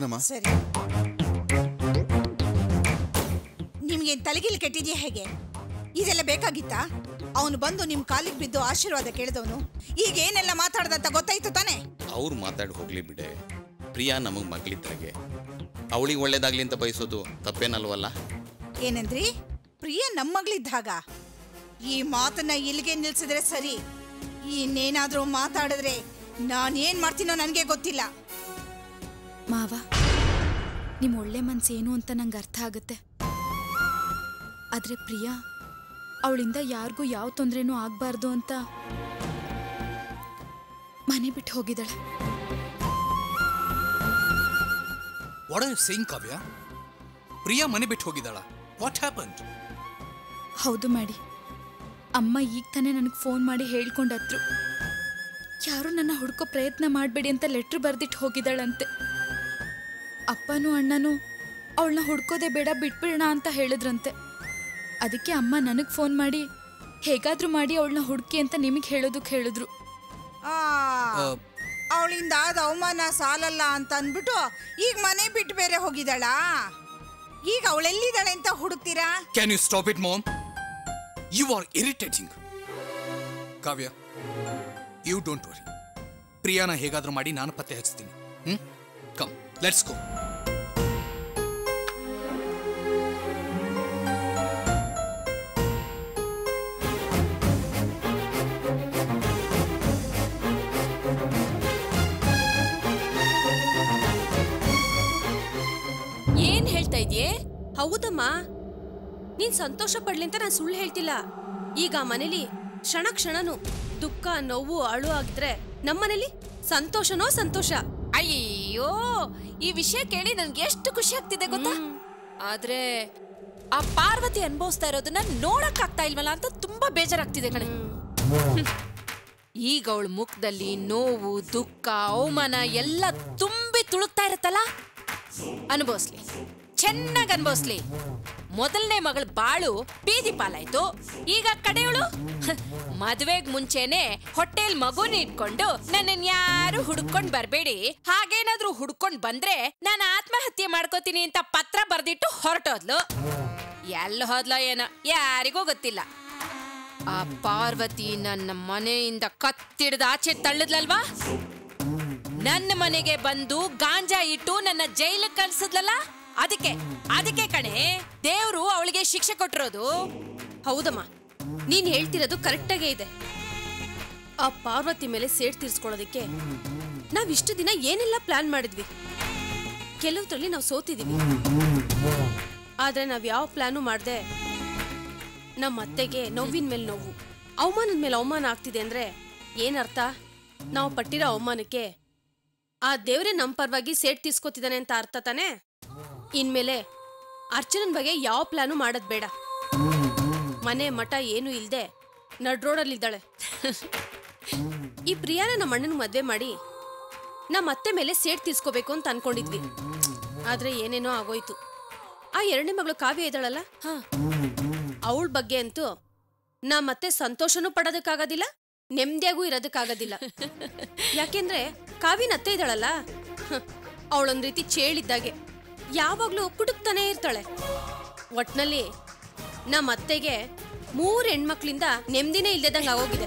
ಮಾಡ್ತೀನಮ್ಮ ಸರಿ ನಿಮ್ಗೆ ತಲೆಗಿಲ್ ಕೆಟ್ಟಿದ್ಯಾ ಹೇಗೆ ಇದೆಲ್ಲ ಬೇಕಾಗಿತ್ತಾ ಅವನು ಬಂದು ನಿಮ್ ಕಾಲಿಗೆ ಬಿದ್ದು ಆಶೀರ್ವಾದ ಕೇಳಿದವನು ಈಗ ಏನೆಲ್ಲ ಮಾತಾಡ್ದಂತ ಗೊತ್ತಾಯ್ತು ತಾನೆ ಅವ್ರು ಮಾತಾಡಿ ಹೋಗ್ಲಿ ಬಿಡೆ ಪ್ರಿಯಾ ನಮಗೆ ಮಗಳಿದ್ದಾಗೆ ಅವಳಿಗೆ ಒಳ್ಳೇದಾಗ್ಲಿ ಅಂತ ಬಯಸೋದು ತಪ್ಪೇನಲ್ವಲ್ಲ ಏನಂದ್ರಿ ಪ್ರಿಯ ನಮ್ಮಗಳಿದ್ದಾಗ ಈ ಮಾತನ್ನ ಇಲ್ಲಿಗೆ ನಿಲ್ಸಿದ್ರೆ ಸರಿ ಇನ್ನೇನಾದ್ರೂ ಮಾತಾಡಿದ್ರೆ ನಾನೇನ್ ಮಾಡ್ತೀನೋ ನನಗೆ ಗೊತ್ತಿಲ್ಲ ಮಾವ ನಿಮ್ಮ ಒಳ್ಳೆ ಮನ್ಸೇನು ಅಂತ ನಂಗೆ ಅರ್ಥ ಆಗುತ್ತೆ ಆದ್ರೆ ಪ್ರಿಯಾ ಅವಳಿಂದ ಯಾರಿಗೂ ಯಾವ ತೊಂದರೆನೂ ಆಗ್ಬಾರ್ದು ಅಂತ ಮನೆ ಬಿಟ್ಟು ಹೋಗಿದ್ದಾಳೆ what are saying Kavya Priya ಮನೆ ಬಿಟ್ಟು ಹೋಗಿದ್ದಾಳ ವಾಟ್ ಹ್ಯಾಪನ್ ಹೌದು ಮಾಡಿ ಅಮ್ಮ ಈಗ ತಾನೇ ನನಗೆ ಫೋನ್ ಮಾಡಿ ಹೇಳ್ಕೊಂಡತ್ರು ಯಾರು ನನ್ನ ಹುಡ್ಕೋ ಪ್ರಯತ್ನ ಮಾಡಬೇಡಿ ಅಂತ ಲೆಟ್ರ್ ಬರ್ದಿಟ್ಟು ಹೋಗಿದ್ದಾಳಂತೆ ಅಪ್ಪನೂ ಅಣ್ಣನೂ ಅವಳನ್ನ ಹುಡ್ಕೋದೇ ಬೇಡ ಬಿಟ್ಬಿಡೋಣ ಅಂತ ಹೇಳಿದ್ರಂತೆ ಅದಕ್ಕೆ ಅಮ್ಮ ನನಗೆ ಫೋನ್ ಮಾಡಿ ಹೇಗಾದ್ರೂ ಮಾಡಿ ಅವಳನ್ನ ಹುಡುಕಿ ಅಂತ ನಿಮಗೆ ಹೇಳೋದಕ್ಕೆ ಹೇಳಿದ್ರು ಆ ಅವಳಿಂದ ಆದ ಅವಮಾನ ಸಾಲಲ್ಲ ಅಂತ ಅಂದ್ಬಿಟ್ಟು ಈಗ ಮನೆ ಬಿಟ್ಟು ಬೇರೆ ಹೋಗಿದ್ದಾಳಾ ಈಗ ಅವಳೆಲ್ಲಿದ್ದಾಳೆ ಅಂತ ಹುಡುಕ್ತೀರಾ can you stop it mom you are irritating Kavya you don't worry ಪ್ರಿಯಾನ ಹೇಗಾದ್ರೂ ಮಾಡಿ ನಾನು ಪತ್ತೆ ಹಚ್ತೀನಿ ಹ್ಮ್ ಕಮ್ ಲೆಟ್ಸ್ ಗೋ ಏನ್ ಹೇಳ್ತಾ ಇದ್ಯೆ ಹೌದಮ್ಮ ನೀನ್ ಸಂತೋಷ ಪಡ್ಲಿ ಅಂತ ನಾನು ಸುಳ್ಳು ಹೇಳ್ತಿಲ್ಲ ಈಗ ಆ ಮನೇಲಿ ಕ್ಷಣ ಕ್ಷಣನು ದುಃಖ ನೋವು ಅಳು ಆಗಿದ್ರೆ ನಮ್ಮನೇಲಿ ಸಂತೋಷನೋ ಸಂತೋಷ ಅಯ್ಯೋ ಈ ವಿಷಯ ಕೇಳಿ ನನ್ಗೆ ಎಷ್ಟು ಖುಷಿ ಆಗ್ತಿದೆ ಗೊತ್ತಾ ಆದ್ರೆ ಆ ಪಾರ್ವತಿ ಅನ್ಭವಿಸ್ತಾ ಇರೋದನ್ನ ನೋಡಕ್ ಆಗ್ತಾ ಇಲ್ವಲ್ಲ ಅಂತ ತುಂಬಾ ಬೇಜಾರಾಗ್ತಿದೆ ಕಣೆ ಹ್ಮ್. ಈಗ ಅವಳ ಮುಖದಲ್ಲಿ ನೋವು ದುಃಖ ಅವಮಾನ ಎಲ್ಲ ತುಂಬಿ ತುಳುಕ್ತಾ ಇರತ್ತಲ್ಲ ಅನುಭವಿಸ್ಲಿ ಚೆನ್ನಾಗಿ ಅನುಭವಿಸ್ಲಿ ಮೊದಲನೇ ಮಗಳ ಬಾಳು ಬೀದಿ ಪಾಲಾಯ್ತು ಈಗ ಕಡೆಯವಳು ಮದ್ವೆಗ್ ಮುಂಚೆನೆ ಹೊಟ್ಟೆಲ್ ಮಗುನ ಇಟ್ಕೊಂಡು ನನ್ನನ್ ಯಾರು ಹುಡ್ಕೊಂಡ್ ಬರ್ಬೇಡಿ ಹಾಗೇನಾದ್ರೂ ಹುಡ್ಕೊಂಡ್ ಬಂದ್ರೆ ನಾನು ಆತ್ಮಹತ್ಯೆ ಮಾಡ್ಕೋತೀನಿ ಅಂತ ಪತ್ರ ಬರ್ದಿಟ್ಟು ಹೊರಟೋದ್ಲು ಎಲ್ಲ ಹೋದ್ಲೋ ಏನೋ ಯಾರಿಗೂ ಗೊತ್ತಿಲ್ಲ ಆ ಪಾರ್ವತಿ ನನ್ನ ಮನೆಯಿಂದ ಕತ್ತಿಡ್ದ ಆಚೆ ತಳ್ಳದ್ಲಲ್ವಾ ನನ್ನ ಮನೆಗೆ ಬಂದು ಗಾಂಜಾ ಇಟ್ಟು ನನ್ನ ಜೈಲಿಗೆ ಕಳ್ಸಿದ್ಲಲ್ಲ ಅದಕ್ಕೆ ಅದಕ್ಕೆ ಕಣೆ ದೇವ್ರು ಅವಳಿಗೆ ಶಿಕ್ಷೆ ಕೊಟ್ಟಿರೋದು ಹೌದಮ್ಮ ನೀನ್ ಹೇಳ್ತಿರೋದು ಕರೆಕ್ಟಾಗೇ ಇದೆ ಆ ಪಾರ್ವತಿ ಮೇಲೆ ಸೇಡ್ ತೀರ್ಸ್ಕೊಳ್ಳೋದಕ್ಕೆ ನಾವ್ ಇಷ್ಟು ದಿನ ಏನೆಲ್ಲ ಪ್ಲಾನ್ ಮಾಡಿದ್ವಿ ಕೆಲವ್ದ್ರಲ್ಲಿ ನಾವು ಸೋತಿದೀವಿ ಆದ್ರೆ ನಾವ್ ಯಾವ ಪ್ಲಾನು ಮಾಡ್ದೆ ನಮ್ಮ ಅತ್ತೆಗೆ ನೋವಿನ ಮೇಲೆ ನೋವು ಅವಮಾನದ ಮೇಲೆ ಅವಮಾನ ಆಗ್ತಿದೆ ಅಂದ್ರೆ ಏನರ್ಥ ನಾವು ಪಟ್ಟಿರೋ ಅವಮಾನಕ್ಕೆ ಆ ದೇವ್ರೆ ನಮ್ಮ ಪರವಾಗಿ ಸೇಡ್ ತೀರ್ಸ್ಕೊತಿದ್ದಾನೆ ಅಂತ ಅರ್ಥ ತಾನೇ ಇನ್ಮೇಲೆ ಅರ್ಚನನ್ ಬಗ್ಗೆ ಯಾವ ಪ್ಲಾನು ಮಾಡೋದ್ ಬೇಡ ಮನೆ ಮಠ ಏನು ಇಲ್ದೆ ನಡ್ ರೋಡಲ್ಲಿದ್ದಾಳೆ ಈ ಪ್ರಿಯಾನ ನಮ್ಮ ಅಣ್ಣನ ಮದ್ವೆ ಮಾಡಿ ನಮ್ಮ ಅತ್ತೆ ಮೇಲೆ ಸೇಡ್ ತೀರ್ಸ್ಕೋಬೇಕು ಅಂತ ಅನ್ಕೊಂಡಿದ್ವಿ ಆದ್ರೆ ಏನೇನೋ ಆಗೋಯ್ತು ಆ ಎರಡನೇ ಮಗಳು ಕಾವ್ಯ ಇದ್ದಾಳಲ್ಲ ಅವಳ ಬಗ್ಗೆ ಅಂತೂ ನಮ್ಮತ್ತೆ ಸಂತೋಷನೂ ಪಡೋದಕ್ಕಾಗೋದಿಲ್ಲ ನೆಮ್ಮದಿಯಾಗೂ ಇರೋದಕ್ಕಾಗೋದಿಲ್ಲ ಯಾಕೆಂದ್ರೆ ಕಾವಿನ ಅತ್ತೆ ಇದ್ದಾಳಲ್ಲ ಅವಳೊಂದ್ ರೀತಿ ಚೇಳಿದ್ದಾಗೆ ಯಾವಾಗ್ಲೂ ಕುಟುಕ್ತಾನೆ ಇರ್ತಾಳೆ ಒಟ್ನಲ್ಲಿ ನಮ್ಮ ಅತ್ತೆಗೆ ಮೂರ್ ಹೆಣ್ಮಕ್ಳಿಂದ ನೆಮ್ಮದಿನೇ ಇಲ್ದೇದಂಗ ಆಗೋಗಿದೆ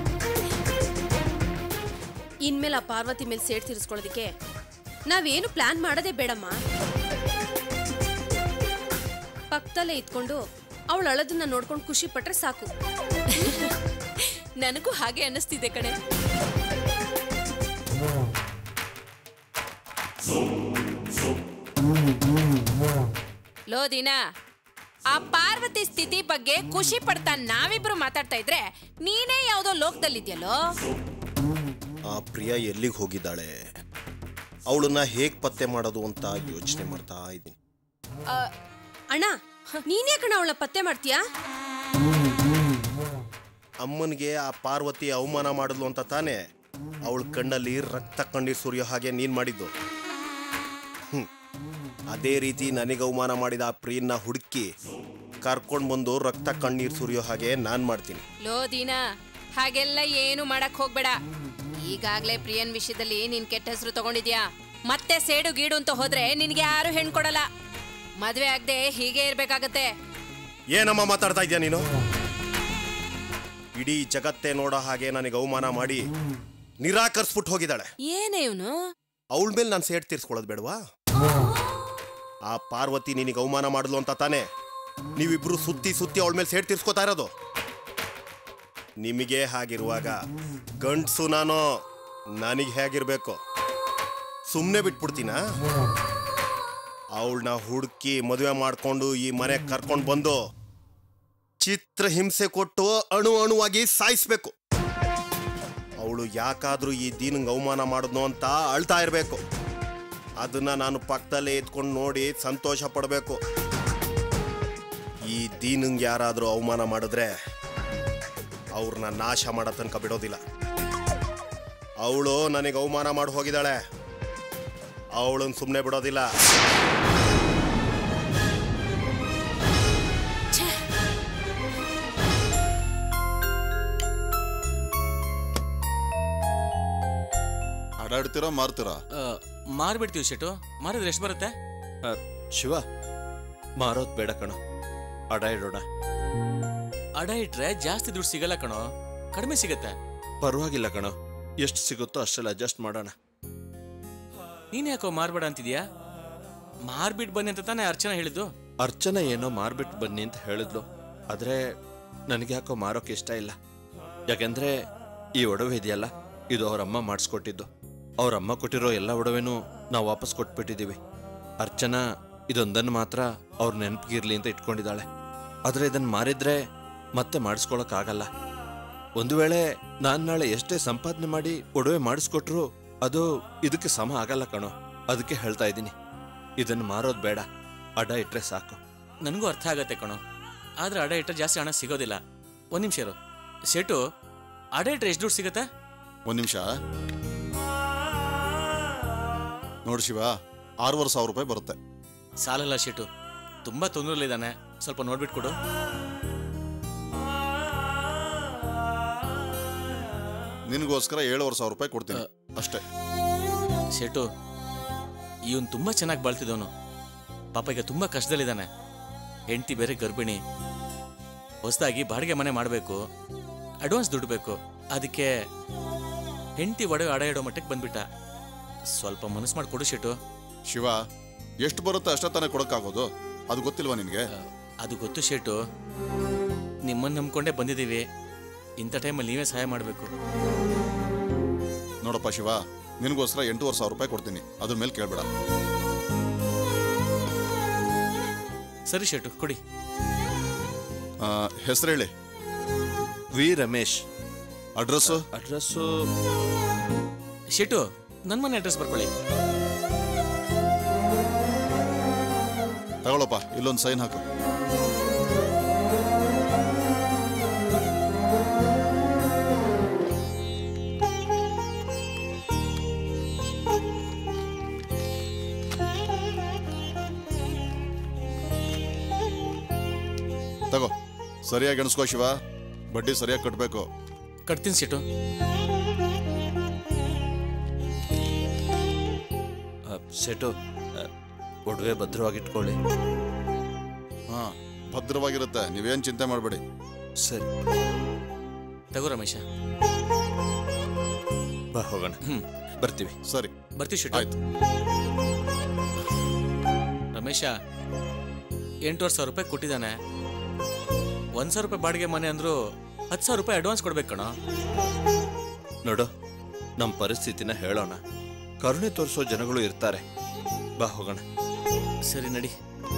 ಇನ್ಮೇಲೆ ಆ ಪಾರ್ವತಿ ಮೇಲೆ ಸೇಡ್ ತೀರಿಸ್ಕೊಳ್ಳೋದಕ್ಕೆ ನಾವೇನು ಪ್ಲಾನ್ ಮಾಡೋದೇ ಬೇಡಮ್ಮ ಪಕ್ಕದಲ್ಲೇ ಇದ್ಕೊಂಡು ಅವಳ ಅಳದನ್ನ ನೋಡ್ಕೊಂಡು ಖುಷಿ ಪಟ್ರೆ ಸಾಕು ನನಗೂ ಹಾಗೆ ಅನ್ನಿಸ್ತಿದೆ ಕಣೆ ಲೋ ದಿನ ಆ ಪಾರ್ವತಿ ಸ್ಥಿತಿ ಬಗ್ಗೆ ಖುಷಿ ಪಡ್ತಾ ನಾವಿಬ್ರು ಮಾತಾಡ್ತಾ ಇದ್ರೆ ನೀನೇ ಯಾವ್ದೋ ಲೋಕದಲ್ಲಿದ್ಯಲ್ಲೋ ಆ ಪ್ರಿಯ ಎಲ್ಲಿಗೆ ಹೋಗಿದ್ದಾಳೆ ಅವಳನ್ನ ಹೇಗ್ ಪತ್ತೆ ಮಾಡೋದು ಅಂತ ಯೋಚನೆ ಮಾಡ್ತಾ ಇದ್ದೀನಿ ಅಣ್ಣ ನೀನೇ ಕಣ ಅವಳ ಪತ್ತೆ ಮಾಡ್ತೀಯಾ ಅಮ್ಮನಿಗೆ ಆ ಪಾರ್ವತಿ ಅವಮಾನ ಮಾಡಿದ್ಲು ಅಂತ ತಾನೇ ಅವಳ ಕಣ್ಣಲ್ಲಿ ರಕ್ತ ಕಣ್ಣೀರ್ ಸುರಿಯೋ ಹಾಗೆ ನೀನ್ ಮಾಡಿದ್ದು ಹ್ಮ್. ಅದೇ ರೀತಿ ನನಗೆ ಅವಮಾನ ಮಾಡಿದ ಆ ಪ್ರಿಯನ್ನ ಹುಡುಕಿ ಕರ್ಕೊಂಡು ಬಂದು ರಕ್ತ ಕಣ್ಣೀರ್ ಸುರಿಯೋ ಹಾಗೆ ನಾನ್ ಮಾಡ್ತೀನಿ ಲೋ ದೀನಾ ಹಾಗೆಲ್ಲ ಏನು ಮಾಡಕ್ ಹೋಗ್ಬೇಡ ಈಗಾಗ್ಲೇ ಪ್ರಿಯನ್ ವಿಷಯದಲ್ಲಿ ನೀನ್ ಕೆಟ್ಟ ಹೆಸರು ತಗೊಂಡಿದ್ಯಾ ಮತ್ತೆ ಸೇಡು ಗೀಡು ಅಂತ ಹೋದ್ರೆ ನಿನ್ಗೆ ಯಾರು ಹೆಣ್ ಕೊಡಲ್ಲ ಮದ್ವೆ ಆಗದೆ ಹೀಗೆ ಇರ್ಬೇಕಾಗತ್ತೆ ಏನಮ್ಮ ಮಾತಾಡ್ತಾ ಇದೀಯ ನೀನು ಇಡೀ ಜಗತ್ತೇ ನೋಡೋ ಹಾಗೆ ನನಗೆ ಅವಮಾನ ಮಾಡಿ ನಿರಾಕರಿಸ್ಬಿಟ್ಟು ಹೋಗಿದ್ದಾಳೆ ಏನೇ ಇವನು ಅವಳ ಮೇಲೆ ನಾನು ಸೇಟ್ ತೀರ್ಸ್ಕೊಳ್ಳೋದು ಬೇಡವಾ ಆ ಪಾರ್ವತಿ ನಿನಗೆ ಅವಮಾನ ಮಾಡಿದ್ಲು ಅಂತ ತಾನೇ ನೀವಿಬ್ರು ಸುತ್ತಿ ಸುತ್ತಿ ಅವಳ ಮೇಲೆ ಸೇಟ್ ತೀರ್ಸ್ಕೊತಾ ಇರೋದು ನಿಮಗೆ ಹಾಗಿರುವಾಗ ಗಂಡ್ಸು ನಾನು ನನಗೆ ಹೇಗಿರ್ಬೇಕು ಸುಮ್ಮನೆ ಬಿಟ್ಬಿಡ್ತೀನ ಅವಳನ್ನ ಹುಡುಕಿ ಮದುವೆ ಮಾಡಿಕೊಂಡು ಈ ಮನೆಗೆ ಕರ್ಕೊಂಡು ಬಂದು ಚಿತ್ರ ಹಿಂಸೆ ಕೊಟ್ಟು ಅಣು ಅಣುವಾಗಿ ಸಾಯಿಸ್ಬೇಕು ಅವಳು ಯಾಕಾದ್ರೂ ಈ ದೀನಂಗೆ ಅವಮಾನ ಮಾಡಿದ್ನು ಅಂತ ಅಳ್ತಾ ಇರಬೇಕು ಅದನ್ನ ನಾನು ಪಕ್ಕದಲ್ಲೇ ಎತ್ಕೊಂಡು ನೋಡಿ ಸಂತೋಷ ಪಡಬೇಕು ಈ ದೀನಂಗೆ ಯಾರಾದರೂ ಅವಮಾನ ಮಾಡಿದ್ರೆ ಅವ್ರನ್ನ ನಾಶ ಮಾಡೋ ತನಕ ಬಿಡೋದಿಲ್ಲ ಅವಳು ನನಗೆ ಅವಮಾನ ಮಾಡಿ ಹೋಗಿದ್ದಾಳೆ ಅವಳನ್ನ ಸುಮ್ಮನೆ ಬಿಡೋದಿಲ್ಲ ಆಡಾಡ್ತೀರಾ ಮಾರ್ತೀರಾ ಮಾರ್ಬಿಡ್ತೀವಿ ಶೆಟು ಮಾರಿದ್ರೆ ಎಷ್ಟು ಬರುತ್ತೆ ಶಿವ ಮಾರೋದ್ ಬೇಡ ಕಣ ಅಡ ಇಡೋಣ ಅಡ ಇಟ್ರೆ ಜಾಸ್ತಿ ದುಡ್ಡು ಸಿಗಲ್ಲ ಕಣೋ ಕಡಿಮೆ ಸಿಗತ್ತೆ ಪರವಾಗಿಲ್ಲ ಕಣ ಎಷ್ಟು ಸಿಗುತ್ತೋ ಅಷ್ಟೆಲ್ಲ ಅಡ್ಜಸ್ಟ್ ಮಾಡೋಣ ನೀನ್ ಯಾಕೋ ಮಾರ್ಬೇಡ ಅಂತಿದ್ಯಾ ಮಾರ್ಬಿಟ್ ಬನ್ನಿ ಅಂತ ತಾನೇ ಅರ್ಚನಾ ಹೇಳಿದ್ದು ಅರ್ಚನಾ ಏನೋ ಮಾರ್ಬಿಟ್ಟು ಬನ್ನಿ ಅಂತ ಹೇಳಿದ್ಲು ಆದ್ರೆ ನನಗೆ ಯಾಕೋ ಮಾರೋಕೆ ಇಷ್ಟ ಇಲ್ಲ ಯಾಕೆಂದ್ರೆ ಈ ಒಡವೆ ಇದೆಯಲ್ಲ ಇದು ಅವ್ರ ಅಮ್ಮ ಮಾಡಿಸ್ಕೊಟ್ಟಿದ್ದು ಅವ್ರ ಅಮ್ಮ ಕೊಟ್ಟಿರೋ ಎಲ್ಲ ಒಡವೆನೂ ನಾವು ವಾಪಸ್ ಕೊಟ್ಬಿಟ್ಟಿದ್ದೀವಿ ಅರ್ಚನಾ ಇದೊಂದನ್ನು ಮಾತ್ರ ಅವ್ರ ನೆನಪಿಗಿರ್ಲಿ ಅಂತ ಇಟ್ಕೊಂಡಿದ್ದಾಳೆ ಆದ್ರೆ ಇದನ್ನ ಮಾರಿದ್ರೆ ಮತ್ತೆ ಮಾಡಿಸ್ಕೊಳಕ್ಕಾಗಲ್ಲ ಒಂದು ವೇಳೆ ನಾನು ನಾಳೆ ಎಷ್ಟೇ ಸಂಪಾದನೆ ಮಾಡಿ ಒಡವೆ ಮಾಡಿಸ್ಕೊಟ್ರು ಅದು ಇದಕ್ಕೆ ಸಮ ಆಗಲ್ಲ ಕಣೋ ಅದಕ್ಕೆ ಹೇಳ್ತಾ ಇದ್ದೀನಿ ಇದನ್ನು ಮಾರೋದು ಬೇಡ ಅಡ ಇಟ್ರೆ ಸಾಕು ನನಗೂ ಅರ್ಥ ಆಗತ್ತೆ ಕಣೋ ಆದ್ರೆ ಅಡ ಇಟ್ರೆ ಜಾಸ್ತಿ ಹಣ ಸಿಗೋದಿಲ್ಲ ಒಂದ್ ನಿಮಿಷ ಇರು ಶೆಟು ಅಡ ಇಟ್ರೆ ಎಷ್ಟು ದುಡ್ಡು ಸಿಗತ್ತೆ ಒಂದ್ ನಿಮಿಷ ನೋಡು ಶಿವ ಆರೂವರೆ ಸಾವಿರ ರೂಪಾಯಿ ಬರುತ್ತೆ ಸಾಲಲ್ಲ ಶೆಟು ತುಂಬಾ ತೊಂದರೆಲಿದ್ದಾನೆ ಸ್ವಲ್ಪ ನೋಡ್ಬಿಟ್ಟು ಕೊಡು ನಿನಗೋಸ್ಕರ ಏಳುವರೆ ಸಾವಿರ ರೂಪಾಯಿ ಕೊಡ್ತೀನಿ ಅಷ್ಟೇ ಶೆಟು ಇವನ್ ತುಂಬಾ ಚೆನ್ನಾಗಿ ಬಾಳ್ತಿದ್ದವನು ಪಾಪ ಈಗ ತುಂಬಾ ಕಷ್ಟದಲ್ಲಿದ್ದಾನೆ ಹೆಂಡತಿ ಬೇರೆ ಗರ್ಭಿಣಿ ಹೊಸದಾಗಿ ಬಾಡಿಗೆ ಮನೆ ಮಾಡಬೇಕು ಅಡ್ವಾನ್ಸ್ ದುಡ್ಡು ಬೇಕು ಅದಕ್ಕೆ ಹೆಂಡತಿ ಒಡವೆ ಅಡ ಇಡೋ ಮಟ್ಟಕ್ಕೆ ಬಂದ್ಬಿಟ್ಟ ಸ್ವಲ್ಪ ಮನಸ್ಸು ಮಾಡಿ ಕೊಡು ಶೆಟು ಶಿವ ಎಷ್ಟು ಬರುತ್ತೆ ಅಷ್ಟೇ ತಾನೇ ಕೊಡಕ್ಕಾಗೋದು ಅದು ಗೊತ್ತಿಲ್ವಾ ನಿನಗೆ ಅದು ಗೊತ್ತು ಶೇಟು ನಿಮ್ಮನ್ನ ನಂಬ್ಕೊಂಡೇ ಬಂದಿದ್ದೀವಿ ಇಂಥ ಟೈಮಲ್ಲಿ ನೀವೇ ಸಹಾಯ ಮಾಡಬೇಕು ನೋಡಪ್ಪ ಶಿವ ನಿನಗೋಸ್ಕರ ಎಂಟೂವರೆ ಸಾವಿರ ರೂಪಾಯಿ ಕೊಡ್ತೀನಿ ಅದ್ರ ಮೇಲೆ ಕೇಳಬೇಡ ಸರಿ ಶೇಟು ಕೊಡಿ ಹೆಸರು ಹೇಳಿ ವಿ ರಮೇಶ್ ಅಡ್ರೆಸ್ಸು ಅಡ್ರೆಸ್ಸು ಶೇಟು ನನ್ನ ಮನೆ ಅಡ್ರೆಸ್ ಬರ್ಕೊಳ್ಳಿ ತಗೊಳಪ್ಪ ಇಲ್ಲೊಂದು ಸೈನ್ ಹಾಕು ತಗೋ ಸರಿಯಾಗಿ ಎಣಿಸ್ಕೋ ಶಿವ ಬಡ್ಡಿ ಸರಿಯಾಗಿ ಕಟ್ಟಬೇಕು ಕಟ್ತೀನಿ ಶೇಟು ಸೆಟು ಒಡವೆ ಭದ್ರವಾಗಿಟ್ಕೊಳ್ಳಿ ಹಾ ಭದ್ರವಾಗಿರುತ್ತೆ ನೀವೇನು ಚಿಂತೆ ಮಾಡಬೇಡಿ ಸರಿ ತಗೋ ರಮೇಶ ಬಾ ಹೋಗೋಣ ಹ್ಮ್ ಬರ್ತೀವಿ ಸರಿ ಬರ್ತೀವಿ ಶೇಟು ಆಯ್ತು ರಮೇಶ ಎಂಟೂವರೆ ಸಾವಿರ ರೂಪಾಯಿ ಕೊಟ್ಟಿದ್ದಾನೆ ಒಂದ್ ಸಾವಿರ ರೂಪಾಯಿ ಬಾಡಿಗೆ ಮನೆ ಅಂದ್ರು ಹತ್ತು ಸಾವಿರ ರೂಪಾಯಿ ಅಡ್ವಾನ್ಸ್ ಕೊಡ್ಬೇಕು ಕಣೋ ನೋಡು ನಮ್ಮ ಪರಿಸ್ಥಿತಿನ ಹೇಳೋಣ ಕರುಣೆ ತೋರಿಸೋ ಜನಗಳು ಇರ್ತಾರೆ ಬಾ ಹೋಗೋಣ ಸರಿ ನಡಿ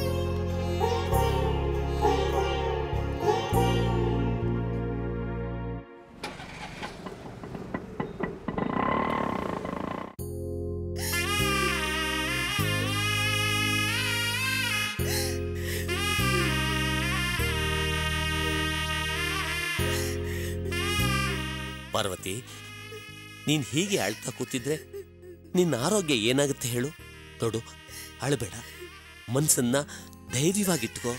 ಪಾರ್ವತಿ ನೀನ್ ಹೀಗೆ ಅಳ್ತಾ ಕೂತಿದ್ರೆ ನಿನ್ನ ಆರೋಗ್ಯ ಏನಾಗುತ್ತೆ ಹೇಳು ನೋಡು ಅಳಬೇಡ ಮನ್ಸನ್ನ ಧೈರ್ಯವಾಗಿಟ್ಕೋ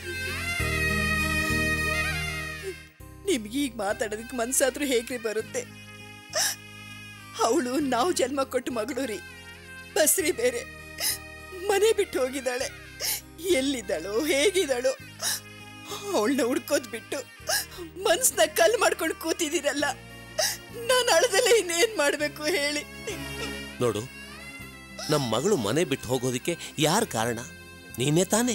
ನಿಮ್ಗೆ ಈಗ ಮಾತಾಡೋದಕ್ಕೆ ಮನ್ಸಾದ್ರೂ ಹೇಗ್ರಿ ಬರುತ್ತೆ ಅವಳು ನಾವು ಜನ್ಮ ಕೊಟ್ಟು ಮಗಳು ರೀ ಬಸ್ರಿ ಬೇರೆ ಮನೆ ಬಿಟ್ಟು ಹೋಗಿದ್ದಾಳೆ ಎಲ್ಲಿದ್ದಾಳೋ ಹೇಗಿದ್ದಾಳೋ ಅವಳನ್ನ ಹುಡ್ಕೋದ್ ಬಿಟ್ಟು ಮನ್ಸನ್ನ ಕಲ್ ಮಾಡ್ಕೊಂಡು ಕೂತಿದ್ದೀರಲ್ಲ ನಾನು ಅಳದಲ್ಲೇ ಇನ್ನೇನ್ ಮಾಡ್ಬೇಕು ಹೇಳಿ ನೋಡು ನಮ್ಮ ಮಗಳು ಮನೆ ಬಿಟ್ಟು ಹೋಗೋದಕ್ಕೆ ಯಾರು ಕಾರಣ ನೀನೇ ತಾನೇ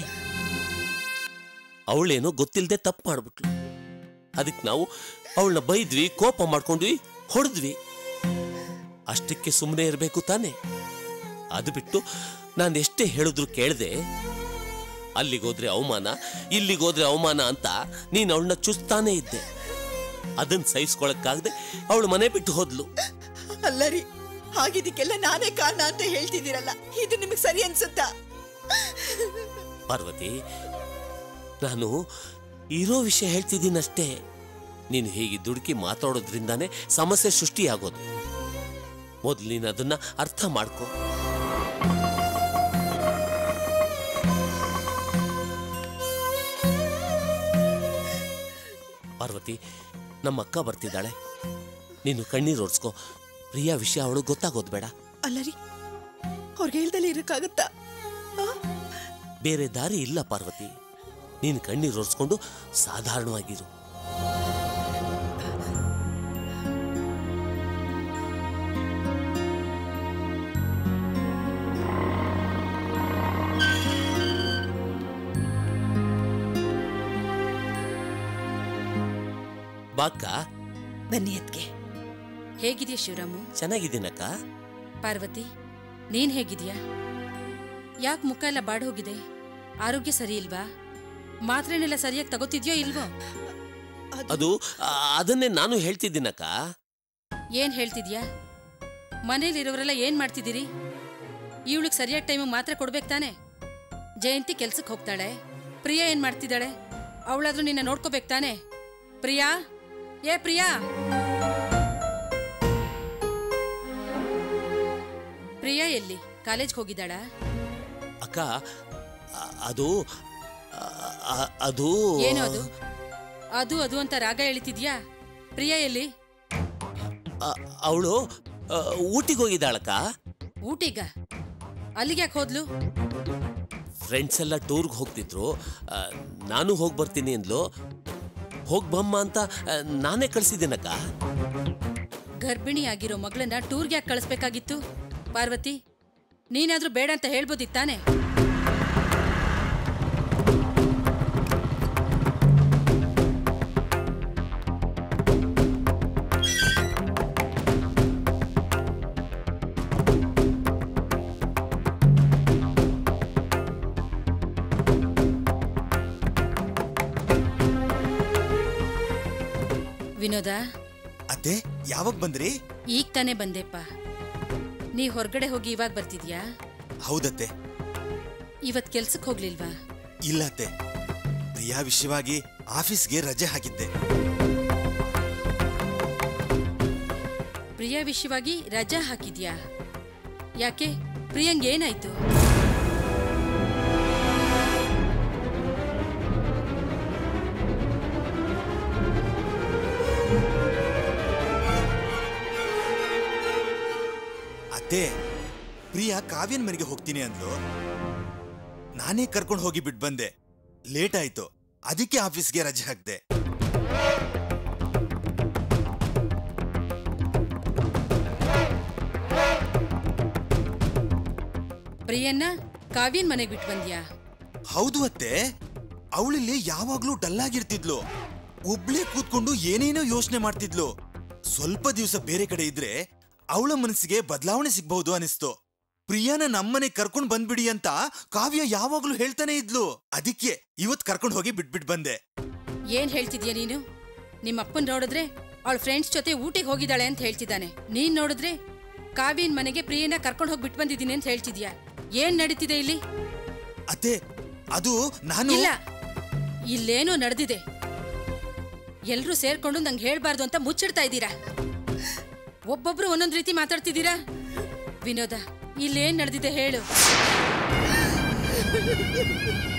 ಅವಳೇನೋ ಗೊತ್ತಿಲ್ಲದೆ ತಪ್ಪು ಮಾಡ್ಬಿಟ್ಲು ಅದಕ್ಕೆ ನಾವು ಅವಳನ್ನ ಬೈದ್ವಿ ಕೋಪ ಮಾಡ್ಕೊಂಡ್ವಿ ಹೊಡೆದ್ವಿ ಅಷ್ಟಕ್ಕೆ ಸುಮ್ಮನೆ ಇರಬೇಕು ತಾನೇ ಅದು ಬಿಟ್ಟು ನಾನು ಎಷ್ಟೇ ಹೇಳಿದ್ರು ಕೇಳದೆ ಅಲ್ಲಿಗೋದ್ರೆ ಅವಮಾನ ಇಲ್ಲಿಗೋದ್ರೆ ಅವಮಾನ ಅಂತ ನೀನು ಅವಳನ್ನ ಚುಸ್ತಾನೇ ಇದ್ದೆ ಅದನ್ನ ಸಹಿಸ್ಕೊಳಕ್ಕಾಗದೆ ಅವಳು ಮನೆ ಬಿಟ್ಟು ಹೋದ್ಲು ಅಲ್ಲ ರೀ ಹಾಗಿದ್ದಕ್ಕೆಲ್ಲ ನಾನೇ ಕಾರಣ ಅಂತ ಹೇಳ್ತಿದ್ದೀರಲ್ಲ ಇದು ನಿಮಗೆ ಸರಿ ಅನ್ಸುತ್ತಾ ಪಾರ್ವತಿ ನಾನು ಇರೋ ವಿಷಯ ಹೇಳ್ತಿದ್ದೀನಷ್ಟೇ ನೀನು ಹೀಗೆ ದುಡುಕಿ ಮಾತಾಡೋದ್ರಿಂದಾನೇ ಸಮಸ್ಯೆ ಸೃಷ್ಟಿಯಾಗೋದು ಮೊದಲು ನೀನು ಅದನ್ನ ಅರ್ಥ ಮಾಡ್ಕೋ ಪಾರ್ವತಿ ನಮ್ಮ ಅಕ್ಕ ಬರ್ತಿದ್ದಾಳೆ ನೀನು ಕಣ್ಣೀರು ಓಡಿಸ್ಕೋ ಪ್ರಿಯಾ ವಿಷಯ ಅವಳು ಗೊತ್ತಾಗೋದು ಬೇಡ ಅಲ್ಲ ರೀ ಅವ್ರಿಗೆ ಹೇಳ್ದಲ್ಲೇ ಇರಕ್ಕಾಗತ್ತಾ ಬೇರೆ ದಾರಿ ಇಲ್ಲ ಪಾರ್ವತಿ ನೀನು ಕಣ್ಣೀರು ಒರೆಸ್ಕೊಂಡು ಸಾಧಾರಣವಾಗಿರು ಬಾಕ್ಕ ಬನ್ನಿ ಅದ್ಗೆ ಹೇಗಿದೆಯಾ ಶಿವರಾಮು ಚೆನ್ನಾಗಿದ್ದೀನಕ್ಕ ಪಾರ್ವತಿ ನೀನ್ ಹೇಗಿದ್ಯಾ ಯಾಕೆ ಮುಖ ಎಲ್ಲ ಬಾಡ್ ಹೋಗಿದೆ ಆರೋಗ್ಯ ಸರಿ ಇಲ್ವಾ ಮಾತ್ರೆನೆಲ್ಲ ಸರಿಯಾಗಿ ತಗೋತಿದ್ಯೋ ಇಲ್ವೋ ಅದು ಆ, ಅದನ್ನೇ ನಾನು ಹೇಳ್ತಿದ್ದೀನಕ್ಕ ಏನ್ ಹೇಳ್ತಿದ್ಯಾ ಮನೇಲಿರೋರೆಲ್ಲ ಏನ್ ಮಾಡ್ತಿದ್ದೀರಿ ಇವಳಿಗೆ ಸರಿಯಾದ ಟೈಮಿಗೆ ಮಾತ್ರೆ ಕೊಡ್ಬೇಕು ತಾನೆ ಜಯಂತಿ ಕೆಲ್ಸಕ್ಕೆ ಹೋಗ್ತಾಳೆ ಪ್ರಿಯಾ ಏನ್ ಮಾಡ್ತಿದ್ದಾಳೆ ಅವಳಾದ್ರೂ ನಿನ್ನ ನೋಡ್ಕೋಬೇಕು ತಾನೆ ಪ್ರಿಯಾ ಏ ಪ್ರಿಯಾ ಪ್ರಿಯಾ ಎಲ್ಲಿ ಕಾಲೇಜ್ಗೆ ಹೋಗಿದ್ದಾಳಾ ಅಕ್ಕ ಆ, ಅದು ಆ, ಆ, ಅದು ಏನು ಅದು ಅದು ಅದು ಅಂತ ರಾಗ ಎಳಿತಿದ್ಯಾ ಪ್ರಿಯಾ ಎಲ್ಲಿ ಅವಳು ಊಟಿಗೆ ಹೋಗಿದ್ದಾಳಕ್ಕ ಊಟಿಗ ಅಲ್ಲಿಗೆ ಯಾಕೆ ಹೋದ್ಲು ಫ್ರೆಂಡ್ಸ್ ಎಲ್ಲ ಟೂರ್ಗೆ ಹೋಗ್ತಿದ್ರು ಆ, ನಾನು ಹೋಗಿ ಬರ್ತೀನಿ ಅಂದ್ಲು ಹೋಗ್ ಬಮ್ಮ ಅಂತ ಆ, ನಾನೇ ಕಳ್ಸಿದ್ದೀನಕ್ಕ ಗರ್ಭಿಣಿ ಆಗಿರೋ ಮಗಳನ್ನ ಟೂರ್ಗೆ ಯಾಕೆ ಕಳಿಸ್ಬೇಕಾಗಿತ್ತು ಪಾರ್ವತಿ ನೀನಾದ್ರೂ ಬೇಡ ಅಂತ ಹೇಳ್ಬೋದಿತ್ತಾನೆ ವಿನೋದ ಅತ್ತೆ ಯಾವಾಗ ಬಂದ್ರಿ ಈಗ ತಾನೇ ಬಂದೆಪ್ಪ ನೀ ಹೊರಗಡೆ ಹೋಗಿ ಇವಾಗ ಬರ್ತಿದ್ಯಾ ಹೌದತ್ತೆ ಇವತ್ ಕೆಲ್ಸಕ್ಕೆ ಹೋಗ್ಲಿಲ್ವಾ ಇಲ್ಲ ಅತ್ತೆ ಪ್ರಿಯಾ ವಿಷಯವಾಗಿ ಆಫೀಸ್ಗೆ ರಜೆ ಹಾಕಿದ್ದೆ ಪ್ರಿಯಾ ವಿಷಯವಾಗಿ ರಜಾ ಹಾಕಿದ್ಯಾ ಯಾಕೆ ಪ್ರಿಯಂಗ್ ಏನಾಯ್ತು ಅತ್ತೆ ಪ್ರಿಯಾ ಕಾವ್ಯನ್ ಮನೆಗೆ ಹೋಗ್ತೀನಿ ಅಂದ್ಲು ನಾನೇ ಕರ್ಕೊಂಡು ಹೋಗಿ ಬಿಟ್ ಬಂದೆ ಲೇಟ್ ಆಯ್ತು ಅದಕ್ಕೆ ಆಫೀಸ್ಗೆ ರಜೆ ಹಾಕ್ದೆ ಪ್ರಿಯನ್ನ ಕಾವ್ಯನ್ ಮನೆಗೆ ಬಿಟ್ಟು ಬಂದ್ಯಾ ಹೌದು ಅತ್ತೆ ಅವಳಿಲ್ಲಿ ಯಾವಾಗ್ಲೂ ಡಲ್ ಆಗಿರ್ತಿದ್ಲು ಒಬ್ಳೇ ಕೂತ್ಕೊಂಡು ಏನೇನೋ ಯೋಚನೆ ಮಾಡ್ತಿದ್ಲು ಸ್ವಲ್ಪ ದಿವಸ ಬೇರೆ ಕಡೆ ಇದ್ರೆ ಅವಳ ಮನಸ್ಸಿಗೆ ಬದಲಾವಣೆ ಸಿಗ್ಬಹುದು ಅನಿಸ್ತು ಪ್ರಿಯಾನ ನಮ್ಮನೆ ಕರ್ಕೊಂಡ್ ಬಂದ್ಬಿಡಿ ಅಂತ ಕಾವ್ಯ ಯಾವಾಗ್ಲೂ ಹೇಳ್ತಾನೆ ಇದ್ಲು ಅದಕ್ಕೆ ಇವತ್ ಕರ್ಕೊಂಡ್ ಹೋಗಿ ಬಿಟ್ಬಿಟ್ ಬಂದೆ ಏನ್ ಹೇಳ್ತಿದ್ಯಾ ನೀನು ನಿಮ್ಮ ಅಪ್ಪನ್ ನೋಡಿದ್ರೆ ಅವಳ ಫ್ರೆಂಡ್ಸ್ ಜೊತೆ ಊಟಿಗೆ ಹೋಗಿದ್ದಾಳೆ ಅಂತ ಹೇಳ್ತಿದ್ದಾನೆ ನೀನ್ ನೋಡಿದ್ರೆ ಕಾವ್ಯನ್ ಮನೆಗೆ ಪ್ರಿಯನ ಕರ್ಕೊಂಡು ಹೋಗಿ ಬಿಟ್ಟು ಬಂದಿದ್ದೀನಿ ಅಂತ ಹೇಳ್ತಿದ್ಯಾ ಏನ್ ನಡೀತಿದೆ ಇಲ್ಲಿ ಅತ್ತೆ ಅದು ನಾನು ಇಲ್ಲ ಇಲ್ಲೇನೋ ನಡೆದಿದೆ ಎಲ್ರೂ ಸೇರ್ಕೊಂಡು ನಂಗೆ ಹೇಳ್ಬಾರ್ದು ಅಂತ ಮುಚ್ಚಿಡ್ತಾ ಇದ್ದೀರಾ ಒಬ್ಬೊಬ್ರು ಒಂದೊಂದ್ ರೀತಿ ಮಾತಾಡ್ತಿದ್ದೀರಾ ವಿನೋದ ಇಲ್ಲೇನ್ ನಡೆದಿದೆ ಹೇಳು